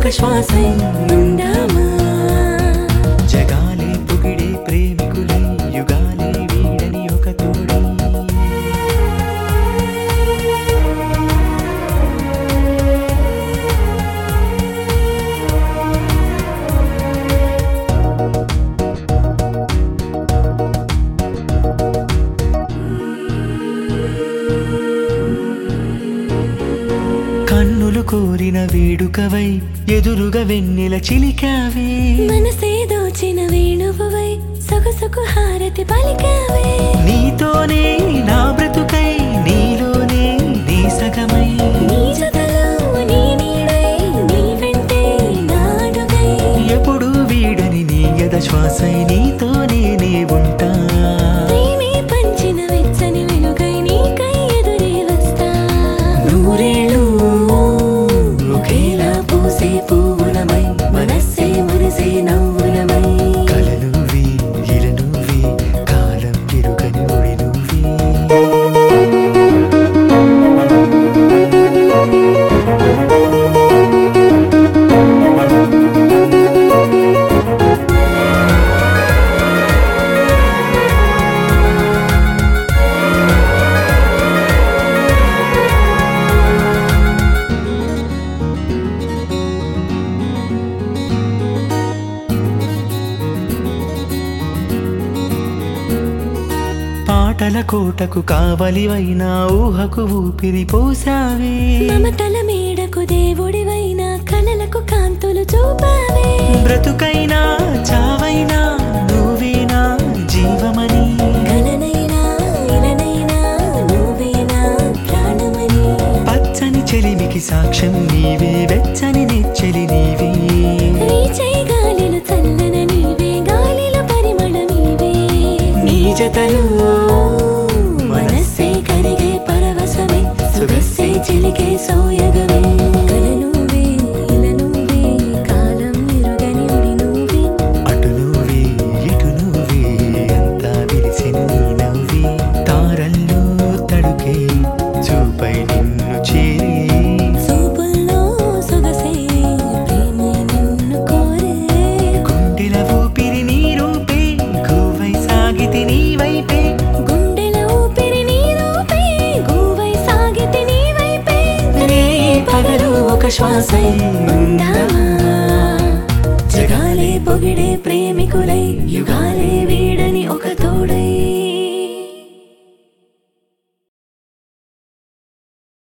శ్వాసై ఉందామా జగాలే పొగిడే ప్రేమికులై యుగాలే వీడని ఒక తోడై కన్నులు కోరిన వేడుకవై ఎదురుగా వెన్నెల చిలికావే మనసే దోచిన వేణువువై సొగసుకు హారతి పలికావే నీతోనే నా బ్రతుకై నీలోనే నీ సగమై నీ జతలో నీ నీడై నీ వెంటే నాడుగై ఎప్పుడు వీడని నీ యద శ్వాసై నీతోనే నే ఉంటా ప్రేమే పంచిన వెచ్చని వెలుగై నీకై ఎదురే వస్తా నూరేళ్ళు ఒకేలా పూసే పువ్వులమై మనస్సే మురిసే నవ్వులమై కలనువి ఇలనువి కాలం ఎరుగని ఒడి నువ్వే పాటల కోటకు కావలివైన ఊహకు ఊపిరి పోసావే మమతల మేడకు దేవుడివైన కలలకు కాంతులు చూపావే బ్రతుకైనా చావైనా నువ్వేనా జీవమని కలనైనా ఇలనైనా నువ్వేనా ప్రాణమని పచ్చని చెలిమికి సాక్ష్యం నీవే వెచ్చని నెచ్చెలి నీవే వీచే గాలిలో చల్లన నీవే గాలిలో పరిమళమీవే నీ జతలో మనస్సే కరిగే పరవశమే సుగస్సే చిలికే సోయగమే కల నువ్వే ఇల నువ్వే కాలం ఎరుగని ఉడి నువ్వే అటు నువ్వే ఇటు నువ్వే అంతా విరిసిన నీ నవ్వే తారల్లో తడుకే చూపై నిన్ను చేరే చూపుల్లో సొగసే ప్రేమే నిన్ను కోరే గుండెల ఊపిరి నీ రూపే గువ్వై సాగితి నీ వైపే గుండెల ఊపిరి నీ రూపే గూవై సాగితే నీ వైపే రే పగలు ఒక శ్వాసై ఉందామా జగాలే పొగిడే ప్రేమికులై యుగాలే వీడ